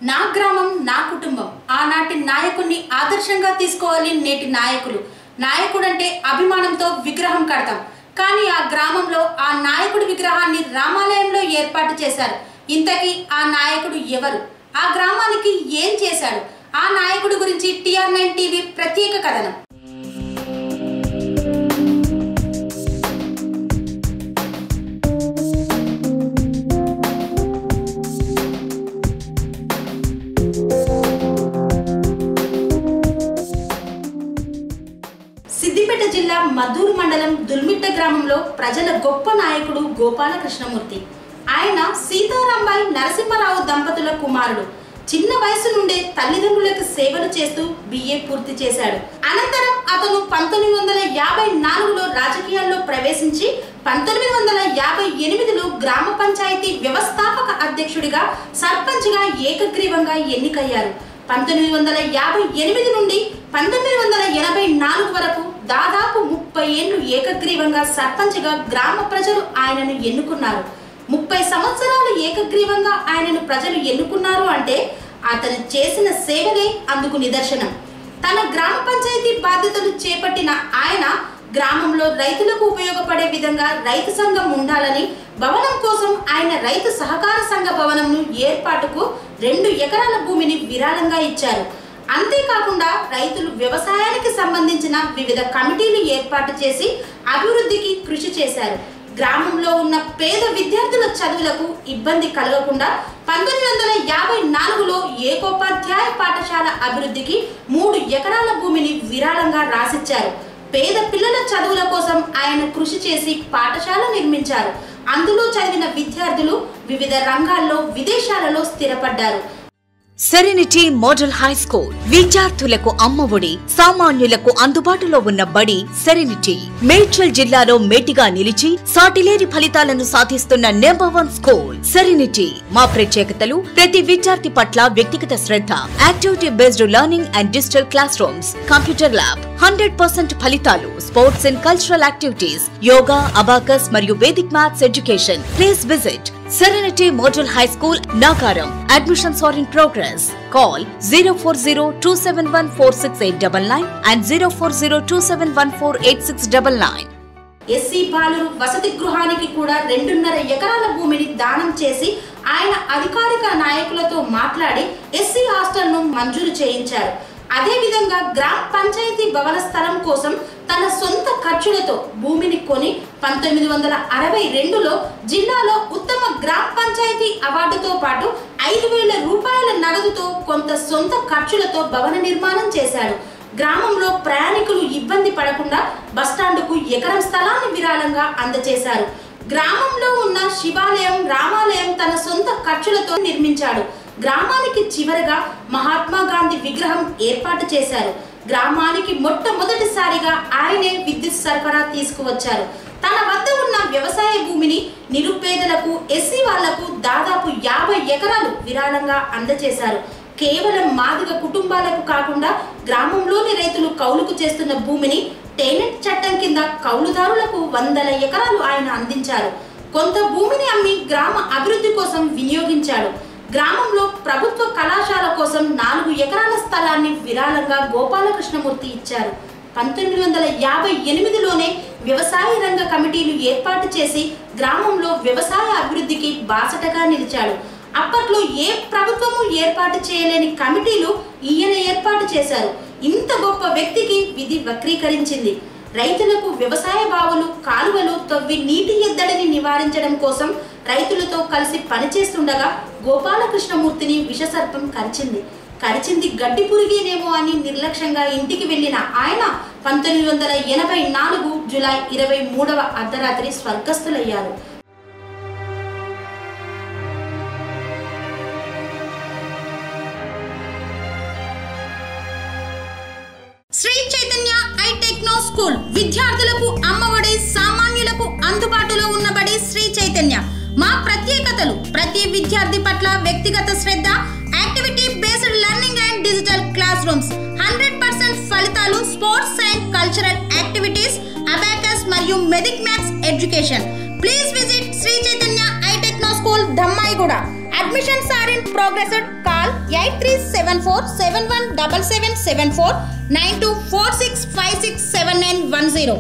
నా గ్రామం నా కుటుంబం ఆనాటి నాయకుడిని ఆదర్శంగా తీసుకోవాలి నేటి నాయకులు నాయకుడంటే అభిమానంతో విగ్రహం కడతాం కానీ ఆ గ్రామంలో ఆ నాయకుడి విగ్రహాన్ని రామాలయంలో ఏర్పాటు చేశారు ఇంతకీ ఆ నాయకుడు ఎవరు ఆ గ్రామానికి ఏం చేశాడు ఆ నాయకుడి గురించి టిఆర్ నైన్ టీవీ ప్రత్యేక కథనం సిద్దిపేట జిల్లా మధూర్ మండలం దుల్మిట్ట గ్రామంలో ప్రజల గొప్ప నాయకుడు గోపాలకృష్ణమూర్తి ఆయన సీతారాంబాయి నరసింహరావు దంపతుల కుమారుడు చిన్న వయసు నుండే తల్లిదండ్రులకు సేవలు చేస్తూ బిఏ పూర్తి చేశాడు అనంతరం అతను పంతొమ్మిది వందల యాభై నాలుగులో రాజకీయాల్లో ప్రవేశించి పంతొమ్మిది వందల యాభై ఎనిమిదిలో గ్రామ పంచాయతీ వ్యవస్థాపక అధ్యక్షుడిగా సర్పంచ్గా ఏకగ్రీవంగా ఎన్నికయ్యారు పంతొమ్మిది వందల యాభై ఎనిమిది నుండి పంతొమ్మిది వందల ఎనభై నాలుగు వరకు దాదాపు ముప్పై ఏళ్లు ఏకగ్రీవంగా సర్పంచ్గా గ్రామ ప్రజలు ఆయనను ఎన్నుకున్నారు ముప్పై సంవత్సరాలు ఏకగ్రీవంగా ఆయనను ప్రజలు ఎన్నుకున్నారు అంటే అతను చేసిన సేవలే అందుకు నిదర్శనం తన గ్రామ పంచాయతీ బాధ్యతలు చేపట్టిన ఆయన గ్రామంలో రైతులకు ఉపయోగపడే విధంగా రైతు సంఘం ఉండాలని భవనం కోసం ఆయన రైతు సహకార సంఘ భవనంను ఏర్పాటుకు రెండు ఎకరాల భూమిని విరాళంగా ఇచ్చారు అంతేకాకుండా రైతులు వ్యవసాయానికి సంబంధించిన వివిధ కమిటీలు ఏర్పాటు చేసి అభివృద్ధికి కృషి చేశారు గ్రామంలో ఉన్న పేద విద్యార్థుల చదువులకు ఇబ్బంది కలగకుండా పంతొమ్మిది వందల యాభై నాలుగులో ఏకోపాధ్యాయ పాఠశాల అభివృద్ధికి మూడు ఎకరాల భూమిని విరాళంగా రాసిచ్చారు పేద పిల్లల చదువుల కోసం ఆయన కృషి చేసి పాఠశాల నిర్మించారు అందులో చదివిన విద్యార్థులు వివిధ రంగాల్లో విదేశాలలో స్థిరపడ్డారు సెరెనిటీ మోడల్ హై స్కూల్ విద్యార్థులకు అమ్మఒడి సామాన్యులకు అందుబాటులో ఉన్న బడి సెరెనిటీ మేడ్చల్ జిల్లాలో మేటిగా నిలిచి సాటిలేని ఫలితాలను సాధిస్తున్న నెంబర్ వన్ స్కూల్ సెరెనిటీ మా ప్రత్యేకతలు ప్రతి విద్యార్థి పట్ల వ్యక్తిగత శ్రద్ధ activity based learning and digital classrooms computer lab hundred percent ఫలితాలు sports and cultural activities yoga abacus మరియు Vedic maths education please visit Serenity Model High School, Nagaram. Admissions are in progress. Call 040-271-46899 and 040-271-48699. SC బాలురు వసతి గృహానికి కూడా రెండున్నర ఎకరాల భూమిని దానం చేసి ఆయన అధికారిక నాయకులతో మాట్లాడి ఎస్సీ హాస్టల్ను మంజూరు చేయించారు అదేవిధంగా గ్రామ పంచాయతీ భవన స్థలం కోసం తన సొంత ఖర్చులతో భూమిని కొని పంతొమ్మిది వందల అరవై రెండులో జిల్లాలో ఉత్తమ గ్రామ పంచాయతీ అవార్డుతో పాటు ఐదు వేల రూపాయల నగదుతో కొంత సొంత ఖర్చులతో భవన నిర్మాణం చేశాడు గ్రామంలో ప్రయాణికులు ఇబ్బంది పడకుండా బస్టాండుకు ఎకరం స్థలాన్ని విరాళంగా అందజేశారు గ్రామంలో ఉన్న శివాలయం రామాలయం తన సొంత ఖర్చులతో నిర్మించాడు గ్రామానికి చివరగా మహాత్మా గాంధీ విగ్రహం ఏర్పాటు చేశారు గ్రామానికి మొట్టమొదటిసారిగా ఆయనే విద్యుత్ సరఫరా తీసుకువచ్చారు తన వద్ద ఉన్న వ్యవసాయ భూమిని నిరుపేదలకు ఎస్సీ వాళ్లకు దాదాపు యాభై ఎకరాలు విరాళంగా అందజేశారు కేవలం మాదిగ కుటుంబాలకు కాకుండా గ్రామంలోని రైతులు కౌలుకు చేస్తున్న భూమిని టేనెట్ చట్టం కింద కౌలుదారులకు వందల ఎకరాలు ఆయన అందించారు కొంత భూమిని అమ్మి గ్రామ అభివృద్ధి కోసం వినియోగించాడు గ్రామంలో ప్రభుత్వ కళాశాల కోసం నాలుగు ఎకరాల స్థలాన్ని విరాళంగా గోపాలకృష్ణమూర్తి ఇచ్చారు పంతొమ్మిది వందల యాభై ఎనిమిదిలోనే వ్యవసాయ రంగ కమిటీలు ఏర్పాటు చేసి గ్రామంలో వ్యవసాయ అభివృద్ధికి బాసటగా నిలిచాడు అప్పట్లో ఏ ప్రభుత్వము ఏర్పాటు చేయలేని కమిటీలు ఈయన ఏర్పాటు చేశారు ఇంత గొప్ప వ్యక్తికి విధి వక్రీకరించింది రైతులకు వ్యవసాయ బావులు కాలువలు తవ్వి నీటి ఎద్దడిని నివారించడం కోసం రైతులతో కలిసి పనిచేస్తుండగా గోపాలకృష్ణమూర్తిని విషసర్పం కరిచింది కరిచింది గడ్డి పురిగేనేమో అని నిర్లక్ష్యంగా ఇంటికి వెళ్లిన ఆయన పంతొమ్మిది వందల ఎనభై నాలుగు జులై ఇరవై మూడవ అర్ధరాత్రి స్వర్గస్థులయ్యారు Shri Chaitanya I techno school విద్యార్థులకు అమ్మఒడి సామాన్యులకు అందుబాటులో ఉన్నబడి శ్రీ చైతన్య మా ప్రత్యేకతలు ప్రతి విద్యార్థి పట్ల వ్యక్తిగత శ్రద్ధ activity based learning and digital classrooms hundred percent ఫలితాలు sports and cultural activities abacus మరియు Vedic maths education please visit Shri Chaitanya I techno school Dammaiguda admissions are in progress call call eight three seven four seven one double seven seven four nine two four six five six seven nine one zero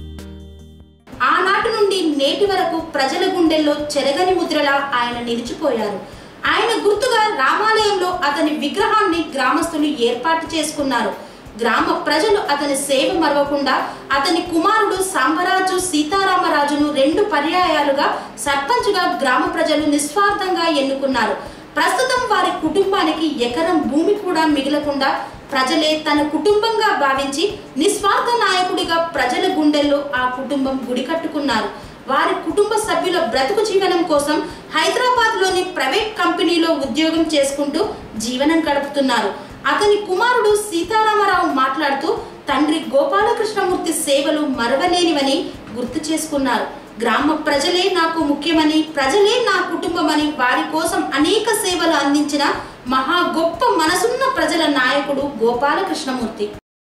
ఆనాటి నుండి నేటి వరకు ప్రజల గుండెల్లో చెరగని ముద్రలా ఆయన నిలిచిపోయారు ఆయన గుర్తుగా రామాలయంలో అతని విగ్రహాన్ని గ్రామస్తులు ఏర్పాటు చేసుకున్నారు గ్రామ ప్రజలు అతని సేవ మరవకుండా అతని కుమారుడు సాంబరాజు సీతారామరాజును రెండు పర్యాయాలుగా సర్పంచ్గా గ్రామ ప్రజలు నిస్వార్థంగా ఎన్నుకున్నారు ప్రస్తుతం వారి కుటుంబానికి ఎకరం భూమి కూడా మిగలకుండా ప్రజలే తన కుటుంబంగా భావించి నిస్వార్థ నాయకుడిగా ప్రజల గుండెల్లో ఆ కుటుంబం గుడి కట్టుకున్నారు వారి కుటుంబ సభ్యుల బ్రతుకు జీవనం కోసం హైదరాబాద్ లోని ప్రైవేట్ కంపెనీలో ఉద్యోగం చేసుకుంటూ జీవనం గడుపుతున్నారు అతని కుమారుడు సీతారామరావు మాట్లాడుతూ తండ్రి గోపాలకృష్ణమూర్తి సేవలు మరవలేనివని గుర్తు చేసుకున్నారు గ్రామ ప్రజలే నాకు ముఖ్యమని ప్రజలే నా కుటుంబమని వారి కోసం అనేక సేవలు అందించిన మహా గొప్ప మనసున్న ప్రజల నాయకుడు గోపాలకృష్ణమూర్తి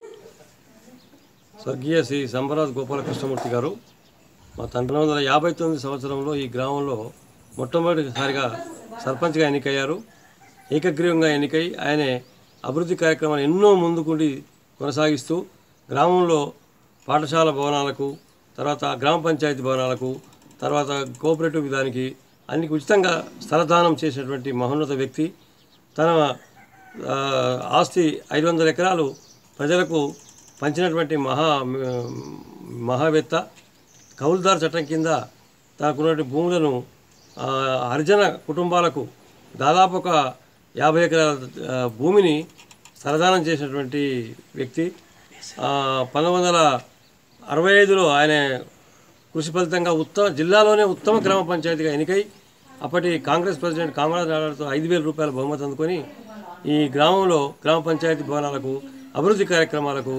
స్వర్గీయ శ్రీ సంబరాజ్ గోపాలకృష్ణమూర్తి గారు మా పంతొమ్మిది వందల యాభై తొమ్మిది సంవత్సరంలో ఈ గ్రామంలో మొట్టమొదటిసారిగా సర్పంచ్గా ఎన్నికయ్యారు ఏకగ్రీవంగా ఎన్నికై ఆయనే అభివృద్ధి కార్యక్రమాలు ఎన్నో ముందుకుండి కొనసాగిస్తూ గ్రామంలో పాఠశాల భవనాలకు తర్వాత గ్రామ పంచాయతీ భవనాలకు తర్వాత కోఆపరేటివ్ విధానికి అన్ని ఉచితంగా స్థలదానం చేసినటువంటి మహోన్నత వ్యక్తి తన ఆ, ఆస్తి ఐదు వందల ఎకరాలు ప్రజలకు పంచినటువంటి మహా మహావేత్త కౌలుదార్ చట్టం కింద తనకున్నటువంటి భూములను ఆ, హరిజన కుటుంబాలకు దాదాపు ఒక యాభై ఎకరాల ఆ, భూమిని సరదానం చేసినటువంటి వ్యక్తి ఆ, పంతొమ్మిది వందల అరవై ఐదులో ఆయన కృషి ఫలితంగా ఉత్తమ జిల్లాలోనే ఉత్తమ గ్రామ పంచాయతీగా ఎన్నికై అప్పటి కాంగ్రెస్ ప్రెసిడెంట్ కామరాజ్ నాయుడుతో ఐదు వేల రూపాయల బహుమతి అందుకొని ఈ గ్రామంలో గ్రామ పంచాయతీ భవనాలకు అభివృద్ధి కార్యక్రమాలకు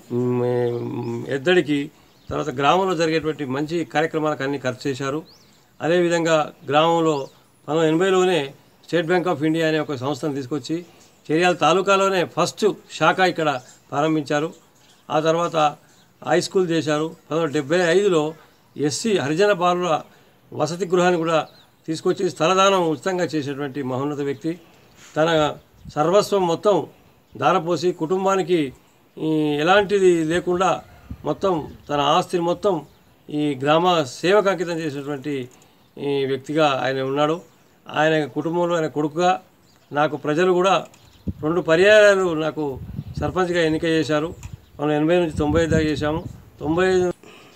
మ్, ఎద్దడికి తర్వాత గ్రామంలో జరిగేటువంటి మంచి కార్యక్రమాలకు అన్ని ఖర్చు చేశారు అదేవిధంగా గ్రామంలో పంతొమ్మిది ఎనభైలోనే స్టేట్ బ్యాంక్ ఆఫ్ ఇండియా అనే ఒక సంస్థను తీసుకొచ్చి చెరియాల తాలూకాలోనే ఫస్ట్ శాఖ ఇక్కడ ప్రారంభించారు ఆ తర్వాత హై స్కూల్ చేశారు పంతొమ్మిది డెబ్బై ఐదులో ఎస్సీ హరిజన బాలుల వసతి గృహాన్ని కూడా తీసుకొచ్చి స్థలదానం ఉచితంగా చేసేటువంటి మహోన్నత వ్యక్తి తన సర్వస్వం మొత్తం దారపోసి కుటుంబానికి ఈ, ఎలాంటిది లేకుండా మొత్తం తన ఆస్తిని మొత్తం ఈ గ్రామ సేవకు అంకితం చేసేటువంటి ఈ వ్యక్తిగా ఆయన ఉన్నాడు ఆయన కుటుంబంలో ఆయన కొడుకుగా నాకు ప్రజలు కూడా రెండు పర్యాయాలు నాకు సర్పంచ్గా ఎన్నిక చేశారు మనం ఎనభై నుంచి తొంభై ఐదు దాకా చేశాము తొంభై ఐదు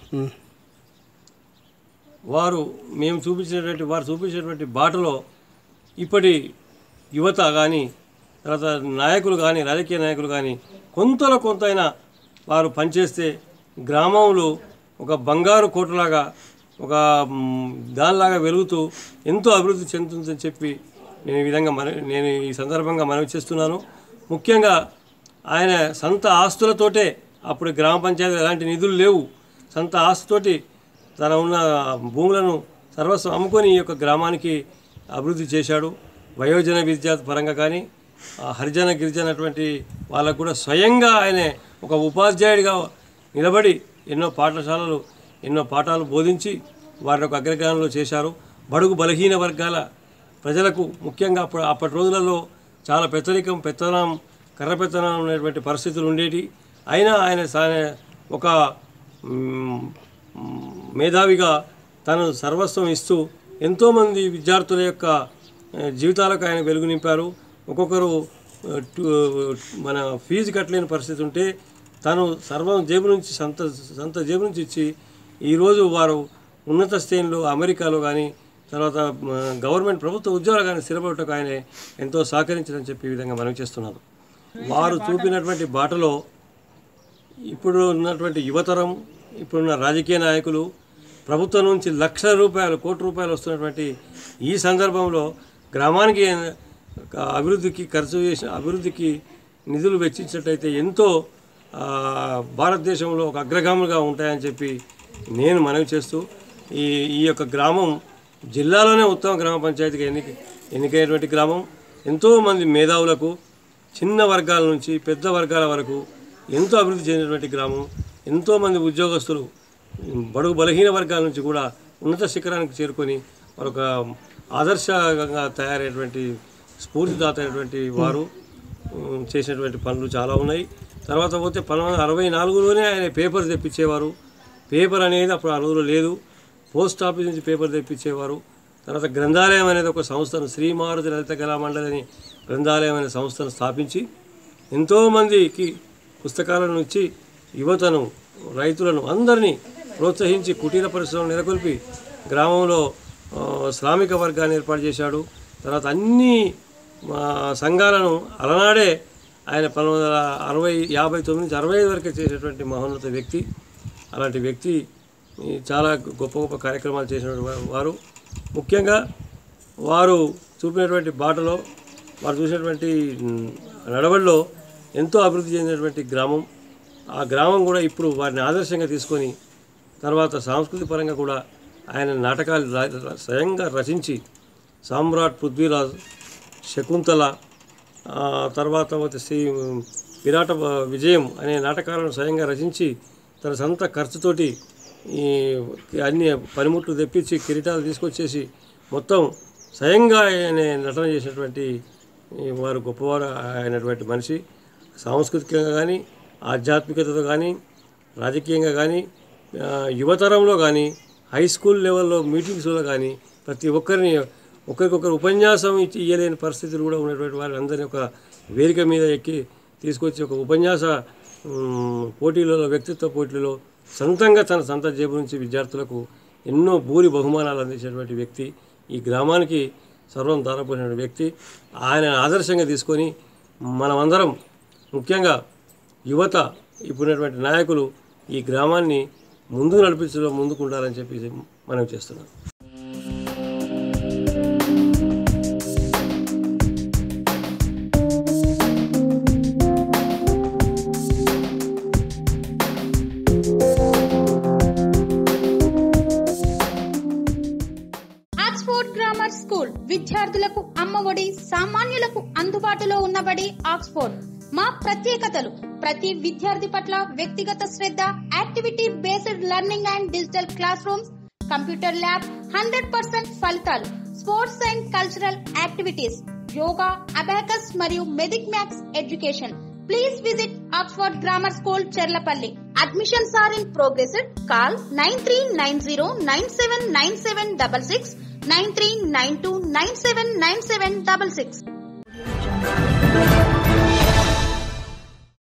వారు మేము చూపించినటువంటి వారు చూపించినటువంటి బాటలో ఇప్పటి యువత కానీ తర్వాత నాయకులు కానీ రాజకీయ నాయకులు కానీ కొంతలో కొంతైనా వారు పనిచేస్తే గ్రామంలో ఒక బంగారు కోటలాగా ఒక మ్, దానిలాగా వెలుగుతూ ఎంతో అభివృద్ధి చెందుతుందని చెప్పి నేను ఈ విధంగా మన నేను ఈ సందర్భంగా మనవి చేస్తున్నాను ముఖ్యంగా ఆయన సొంత ఆస్తులతోటే అప్పుడు గ్రామ పంచాయతీ ఎలాంటి నిధులు లేవు సొంత ఆస్తితోటి తన ఉన్న భూములను సర్వస్వం అమ్ముకొని ఈ యొక్క గ్రామానికి అభివృద్ధి చేశాడు వయోజన విద్యా పరంగా కానీ ఆ హరిజన గిరిజన అటువంటి వాళ్ళకు కూడా స్వయంగా ఆయనే ఒక ఉపాధ్యాయుడిగా నిలబడి ఎన్నో పాఠశాలలు ఎన్నో పాఠాలు బోధించి వారి యొక్క అగ్రగానంలో చేశారు బడుగు బలహీన వర్గాల ప్రజలకు ముఖ్యంగా అప్పుడు అప్పటి రోజులలో చాలా పెత్తరికం పెత్తనం కర్ర పెత్తనం అనేటువంటి పరిస్థితులు ఉండేటి అయినా ఆయన సా- ఒక మ్, మ్, మేధావిగా తను సర్వస్వం ఇస్తూ ఎంతోమంది విద్యార్థుల యొక్క ఆ, జీవితాలకు ఆయన వెలుగు నింపారు ఒక్కొక్కరు ఆ, టు- మన ఫీజు కట్టలేని పరిస్థితి ఉంటే తను సర్వం జేబు నుంచి సొంత సొంత జేబు నుంచి ఇచ్చి ఈరోజు వారు ఉన్నత శ్రేణిలో అమెరికాలో కానీ తర్వాత మ, గవర్నమెంట్ ప్రభుత్వ ఉద్యోగాలు కానీ స్థిరపడటకు ఆయన ఎంతో సహకరించారని చెప్పి ఈ విధంగా మనవి చేస్తున్నారు వారు చూపినటువంటి బాటలో ఇప్పుడు ఉన్నటువంటి యువతరం ఇప్పుడున్న రాజకీయ నాయకులు ప్రభుత్వం నుంచి లక్షల రూపాయలు కోటి రూపాయలు వస్తున్నటువంటి ఈ సందర్భంలో గ్రామానికి ఒక అభివృద్ధికి ఖర్చు చేసిన అభివృద్ధికి నిధులు వెచ్చించినట్టయితే ఎంతో ఆ, భారతదేశంలో ఒక అగ్రగాములుగా ఉంటాయని చెప్పి నేను మనవి చేస్తూ ఈ ఈ యొక్క గ్రామం జిల్లాలోనే ఉత్తమ గ్రామ పంచాయతీగా ఎన్నిక ఎన్నికైనటువంటి గ్రామం ఎంతోమంది మేధావులకు చిన్న వర్గాల నుంచి పెద్ద వర్గాల వరకు ఎంతో అభివృద్ధి చెందినటువంటి గ్రామం ఎంతోమంది ఉద్యోగస్తులు బడుగు బలహీన వర్గాల నుంచి కూడా ఉన్నత శిఖరానికి చేరుకొని మరొక ఆదర్శంగా తయారైనటువంటి స్ఫూర్తిదాత అయినటువంటి వారు ఉమ్, చేసినటువంటి పనులు చాలా ఉన్నాయి తర్వాత పోతే పంతొమ్మిది వందల అరవై నాలుగులోనే ఆయన పేపర్ తెప్పించేవారు పేపర్ అనేది అప్పుడు ఆ రోజుల్లో లేదు పోస్ట్ ఆఫీస్ నుంచి పేపర్ తెప్పించేవారు తర్వాత గ్రంథాలయం అనేది ఒక సంస్థను శ్రీమారుతి లలిత కళామండలి అని గ్రంథాలయం అనే సంస్థను స్థాపించి ఎంతోమందికి పుస్తకాలను ఇచ్చి యువతను రైతులను అందరినీ ప్రోత్సహించి కుటీర పరిశ్రమలు నెలకొల్పి గ్రామంలో ఆ, శ్రామిక వర్గాన్ని ఏర్పాటు చేశాడు తర్వాత అన్ని ఆ, సంఘాలను అలనాడే ఆయన పంతొమ్మిది వందల అరవై యాభై తొమ్మిది నుంచి అరవై ఐదు వరకే చేసేటువంటి మహోన్నత వ్యక్తి అలాంటి వ్యక్తి ఈ, చాలా గొప్ప గొప్ప కార్యక్రమాలు చేసినటువంటి వా- వారు ముఖ్యంగా వారు చూపినటువంటి బాటలో వారు చూసినటువంటి మ్, నడవడిలో ఎంతో అభివృద్ధి చెందినటువంటి గ్రామం ఆ గ్రామం కూడా ఇప్పుడు వారిని ఆదర్శంగా తీసుకొని తర్వాత సాంస్కృతిక పరంగా కూడా ఆయన నాటకాలు రా- రా- స్వయంగా రచించి సామ్రాట్ పృథ్వీరాజ్ శకుంతల ఆ, తర్వాత వచ్చి శ్రీ విరాట విజయం అనే నాటకాలను స్వయంగా రచించి తన సొంత ఖర్చుతోటి ఈ అన్ని పనిముట్లు తెప్పించి కిరీటాలు తీసుకొచ్చేసి మొత్తం స్వయంగా ఆయన నటన చేసినటువంటి ఈ వారు గొప్పవారు అయినటువంటి మనిషి సాంస్కృతికంగా కానీ ఆధ్యాత్మికతతో కానీ రాజకీయంగా కానీ ఆ, యువతరంలో కానీ హై స్కూల్ లెవెల్లో మీటింగ్స్లో కానీ ప్రతి ఒక్కరిని ఒకరికొకరు ఉపన్యాసం ఇచ్చి ఇయ్యలేని పరిస్థితులు కూడా ఉన్నటువంటి వారందరినీ ఒక వేదిక మీద ఎక్కి తీసుకొచ్చి ఒక ఉపన్యాస ఉమ్, పోటీలలో వ్యక్తిత్వ పోటీలలో సొంతంగా తన సొంత జేబు నుంచి విద్యార్థులకు ఎన్నో భూరి బహుమానాలు అందించినటువంటి వ్యక్తి ఈ గ్రామానికి సర్వం దారపోయిన వ్యక్తి ఆయన ఆదర్శంగా తీసుకొని మనమందరం ముఖ్యంగా యువత ఇప్పుడున్నటువంటి నాయకులు ఈ గ్రామాన్ని ముందుకు నడిపించడం ముందుకు ఉండాలని చెప్పి మనం చేస్తున్నాం ఆక్స్ఫోర్డ్ గ్రామర్ స్కూల్ విద్యార్థులకు అమ్మఒడి సామాన్యులకు అందుబాటులో ఉన్నబడి ఆక్స్ఫోర్డ్ మా ప్రత్యేకతలు ప్రతి విద్యార్థి పట్ల వ్యక్తిగత శ్రద్ధ activity based learning and digital classrooms computer lab hundred percent ఫలితాలు sports and cultural activities yoga abacus మరియు Vedic maths education please visit Oxford grammar school Cherlapally admissions are in progress call nine three nine zero nine seven nine seven double six nine three nine two nine seven nine seven double six